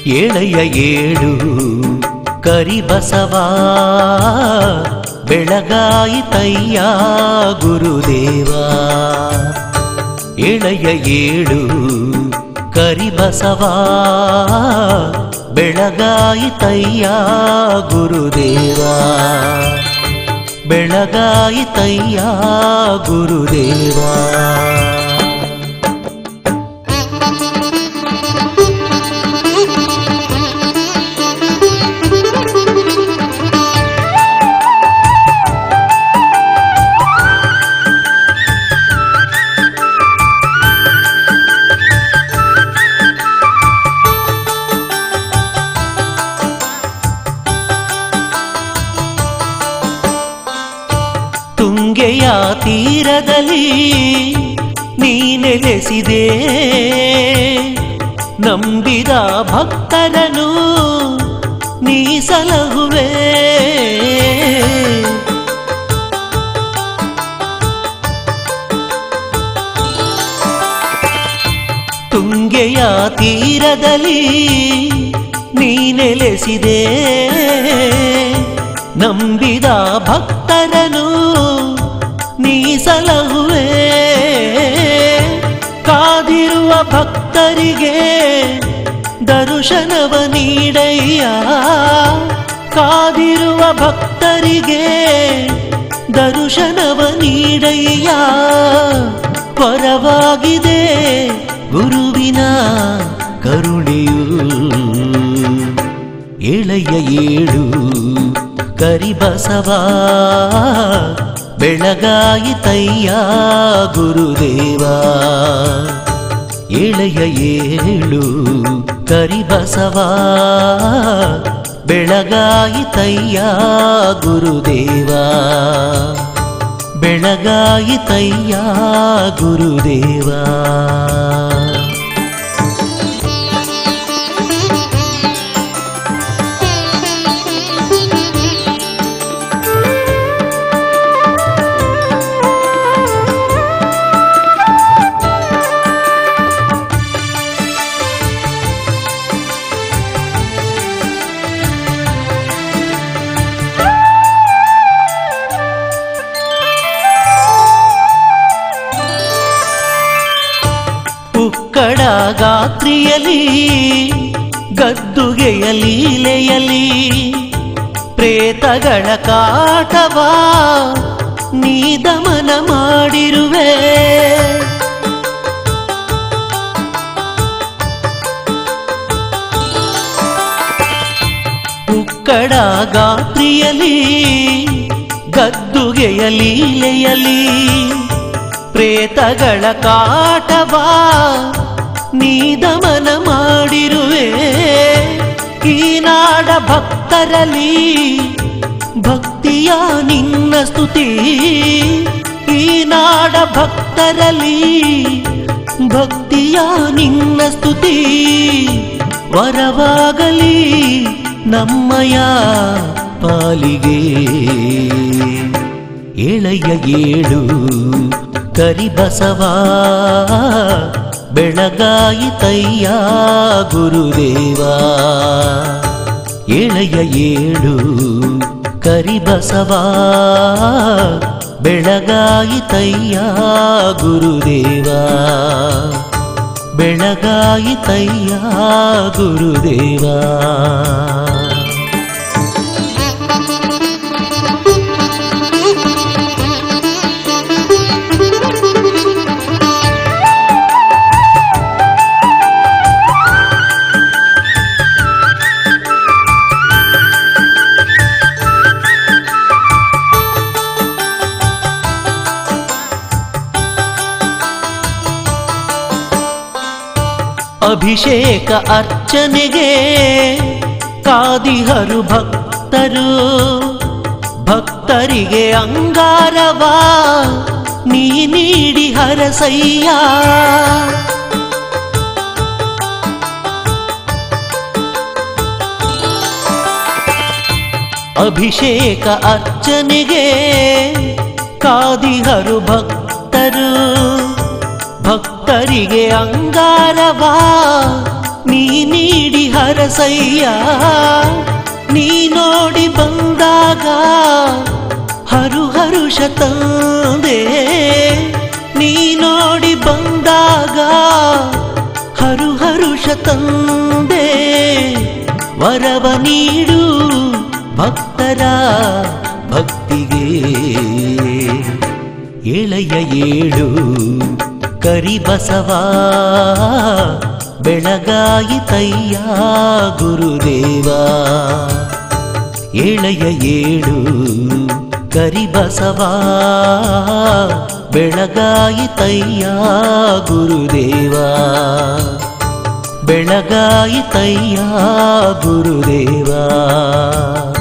ಏಳಯ್ಯ ಏಳು ಕರಿಬಸವ ಬೆಳಗಾಯಿತಯ್ಯ ಗುರುದೇವ ಏಳಯ್ಯ ಏಳು ಕರಿಬಸವ ಬೆಳಗಾಯಿತಯ್ಯ ಗುರುದೇವ ಬೆಳಗಾಯಿತಯ್ಯ ಗುರುದೇವ ತುಂಗೆಯ ತೀರದಲ್ಲಿ ನೀನೆಲೆಸಿದೆ ನಂಬಿದ ಭಕ್ತರನು ನೀ ಸಲಹುವೆ ತುಂಗೆಯ ತೀರದಲ್ಲಿ ನೀನೆಲೆಸಿದೆ ನಂಬಿದ ಭಕ್ತರನು ನೀ ಸಲಹುವೆ ಕಾದಿರುವ ಭಕ್ತರಿಗೆ ದರ್ಶನವ ನೀಡಯ್ಯ ಕಾದಿರುವ ಭಕ್ತರಿಗೆ ದರ್ಶನವ ನೀಡಯ್ಯ ಪರವಾಗಿದೆ ಗುರುವಿನ ಕರುಣೆಯು ಏಳಯ್ಯ ಏಳು ಕರಿಬಸವ ಬೆಳಗಾಯಿತಯ್ಯ ಗುರುದೇವ ಏಳಯ್ಯ ಏಳು ಕರಿಬಸವ ಬೆಳಗಾಯಿತಯ್ಯ ಗುರುದೇವ ಬೆಳಗಾಯಿತಯ್ಯ ಗುರುದೇವ ಉಕ್ಕಡ ಗಾತ್ರಿಯಲಿ ಗದ್ದುಗೆಯ ಲೀಲೆಯಲಿ ಪ್ರೇತಗಳ ಕಾಟವ ನೀ ದಮನ ಮಾಡಿರುವೆ ಉಕ್ಕಡ ಗಾತ್ರಿಯಲಿ ಗದ್ದುಗೆಯ ಲೀಲೆಯಲಿ ಪ್ರೇತಗಳ ಕಾಟವ ನೀ ದಮನ ಮಾಡಿರುವೆ ಈ ನಾಡ ಭಕ್ತರಲ್ಲಿ ಭಕ್ತಿಯ ನಿನ್ನ ಸ್ತುತಿ ಈ ನಾಡ ಭಕ್ತರಲ್ಲಿ ಭಕ್ತಿಯ ನಿನ್ನ ಸ್ತುತಿ ವರವಾಗಲಿ ನಮ್ಮಯ ಪಾಲಿಗೆ ಏಳಯ್ಯ ಏಳು ಕರಿಬಸವ ಬೆಳಗಾಯಿತಯ್ಯ ಗುರುದೇವ ಏಳಯ್ಯ ಏಳು ಕರಿಬಸವ ಬೆಳಗಾಯಿತಯ್ಯ ಗುರುದೇವ ಬೆಳಗಾಯಿತಯ್ಯ ಗುರುದೇವ ಅಭಿಷೇಕ ಅರ್ಚನೆಗೆ ಕಾದಿಹರು ಭಕ್ತರು ಭಕ್ತರಿಗೆ ಅಂಗಾರವ ನೀ ನೀಡಿ ಹರಸಯ್ಯ ಅಭಿಷೇಕ ಅರ್ಚನೆಗೆ ಕಾದಿಹರು ಭಕ್ತರು ಭಕ್ತರಿಗೆ ಅಂಗಾರವ ನೀ ನೀಡಿ ಹರಸಯ್ಯ ನೀ ನೋಡಿ ಬಂದಾಗ ಹರು ಹರುಷ ತಂದೆ ನೀ ನೋಡಿ ಬಂದಾಗ ಹರು ಹರುಷ ತಂದೆ ವರವ ನೀಡು ಭಕ್ತರ ಭಕ್ತಿಗೆ ಎಳೆಯ ಏಳು ಕರಿಬಸವ ಬೆಳಗಾಯಿತಯ್ಯ ಗುರುದೇವ ಎಳೆಯ ಏಳು ಕರಿಬಸವ ಬೆಳಗಾಯಿತಯ್ಯ ಗುರುದೇವ ಬೆಳಗಾಯಿತಯ್ಯ ಗುರುದೇವ